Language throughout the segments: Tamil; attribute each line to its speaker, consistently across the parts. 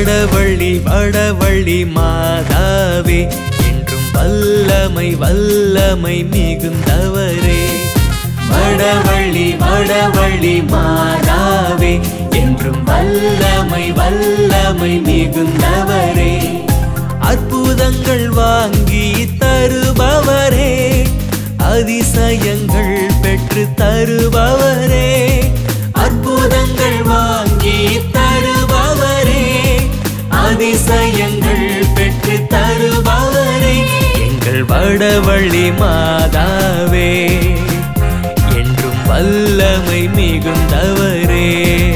Speaker 1: வடவள்ளி வடவள்ளி மாதாவே என்றும் வல்லமை வல்லமை மிகுந்தவரே வடவள்ளி வடவள்ளி மாதாவே என்றும் வல்லமை வல்லமை மிகுந்தவரே அற்புதங்கள் வாங்கி தருபவரே அதிசயங்கள் பெற்று தருபவரே அற்புதங்கள் வாங்கி தருபவரே அதிசயங்கள் பெற்று தருபவரே எங்கள் வடவள்ளி மாதாவே என்றும் வல்லமை மிகுந்தவரே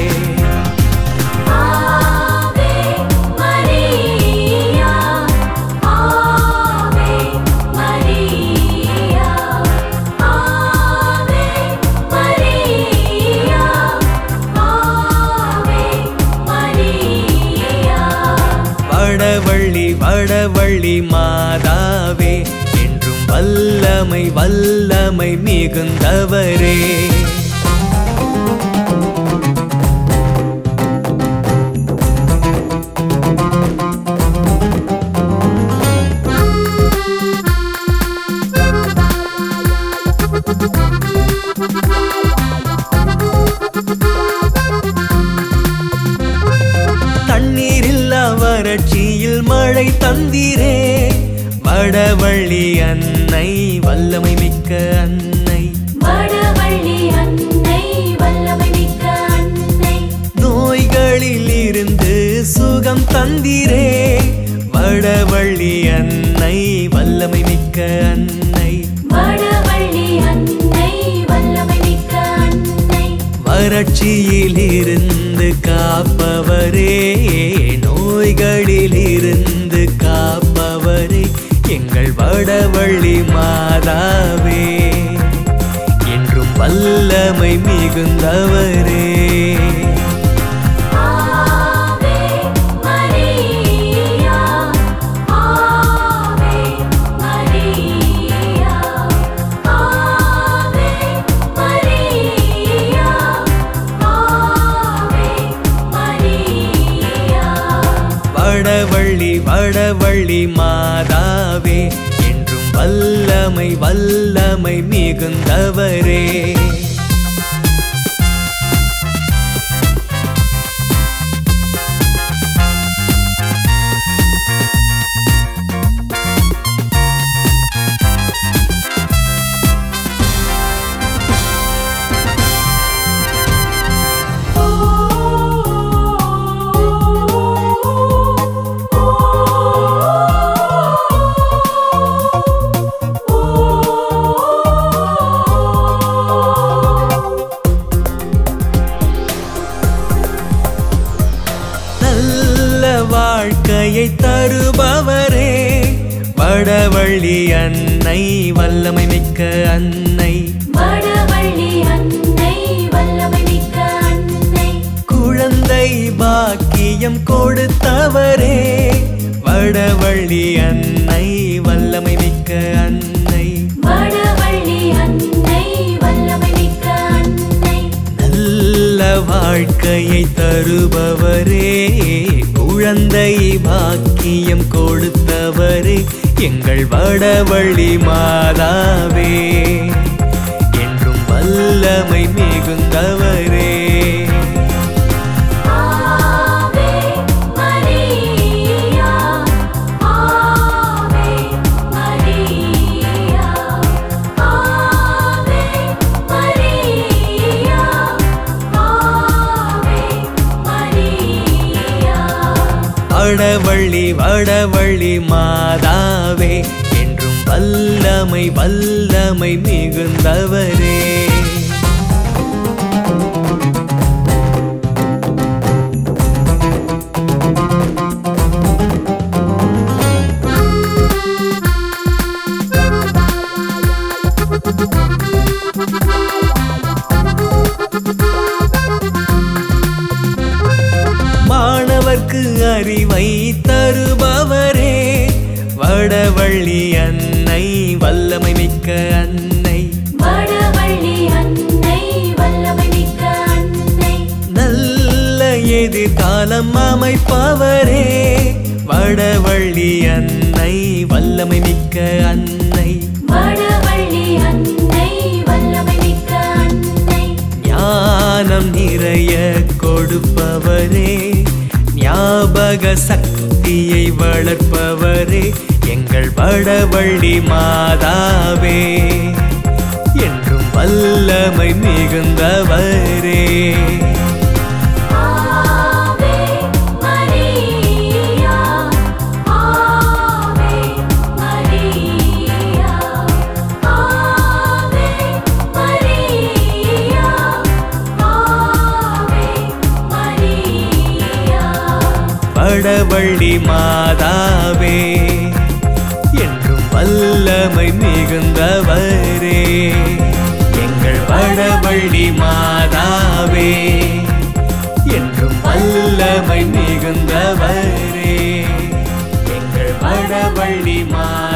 Speaker 2: ஆவே மரியா ஆவே மரியா ஆவே மரியா ஆவே மரியா
Speaker 1: வடவள்ளி வடவள்ளி மாதாவே என்றும் வல்லமை வல்லமை மிகுந்தவரே தண்ணீரில்லா வறட்சியில் மழை தந்திரே வடவள்ளி அன்னை வல்லமை மிக்க அன்னை
Speaker 2: வடவள்ளி அன்னை வல்லமை மிக்க அன்னை
Speaker 1: நோய்களில் இருந்து சுகம் தந்திரே வடவள்ளி அன்னை வல்லமை மிக்க அன்னை
Speaker 2: வடவள்ளி அன்னை வல்லமை மிக்க அன்னை
Speaker 1: வறட்சியில் இருந்து காப்பவரே நோய்களில் இருந்து காப்பவரே எங்கள் வடவள்ளி மாதாவே என்றும் வல்லமை மிகுந்தவரே
Speaker 2: ஆவே மரியா ஆவே மரியா ஆவே மரியா ஆவே மரியா
Speaker 1: வடவள்ளி வடவள்ளி மாதாவே என்றும் வல்லமை வல்லமை மிகுந்தவரே நல்ல வாழ்க்கையை தருபவரே வடவள்ளி அன்னை வல்லமை மிக்க அன்னை
Speaker 2: வடவள்ளி அன்னை வல்லமை மிக்க அன்னை
Speaker 1: குழந்தை பாக்கியம் கொடுத்தவரே வடவள்ளி அன்னை வல்லமை மிக்க அன்னை
Speaker 2: வடவள்ளி அன்னை வல்லமை மிக்க அன்னை
Speaker 1: நல்ல வாழ்க்கையை தருபவரே குழந்தை பாக்கியம் கொடுத்தவரே எங்கள் வடவள்ளி மாதாவே என்றும் வல்லமை மிகுந்தவரே
Speaker 2: ஆவே மரியா ஆவே மரியா ஆவே மரியா ஆவே மரியா
Speaker 1: வடவள்ளி வடவள்ளி மாதாவே என்றும் வல்லமை வல்லமை மிகுந்தவரே மாணவர்க்கு அறிவை தருபவரே வடவள்ளி அன்னை வல்லமை மிக்க அன்னை
Speaker 2: வடவள்ளி அன்னை வல்லமை மிக்க அன்னை
Speaker 1: நல்ல எதிர் எதிர்காலம் அமைப்பவரே வடவள்ளி அன்னை வல்லமை மிக்க அன்னை
Speaker 2: வடவள்ளி அன்னை வல்லமை மிக்க அன்னை
Speaker 1: ஞானம் நிறைய கொடுப்பவரே ஞாபக சக்தியை வளர்ப்பவரே எங்கள் வடவள்ளி மாதாவே என்றும் வல்லமை மிகுந்தவரே
Speaker 2: ஆவே மரியா ஆவே மரியா ஆவே மரியா ஆவே மரியா
Speaker 1: வடவள்ளி மாதாவே என்றும் வல்லமை மிகுந்தவரே எங்கள் வடவள்ளி மாதாவே என்றும் வல்லமை மிகுந்தவரே எங்கள் வடவள்ளி மாதாவே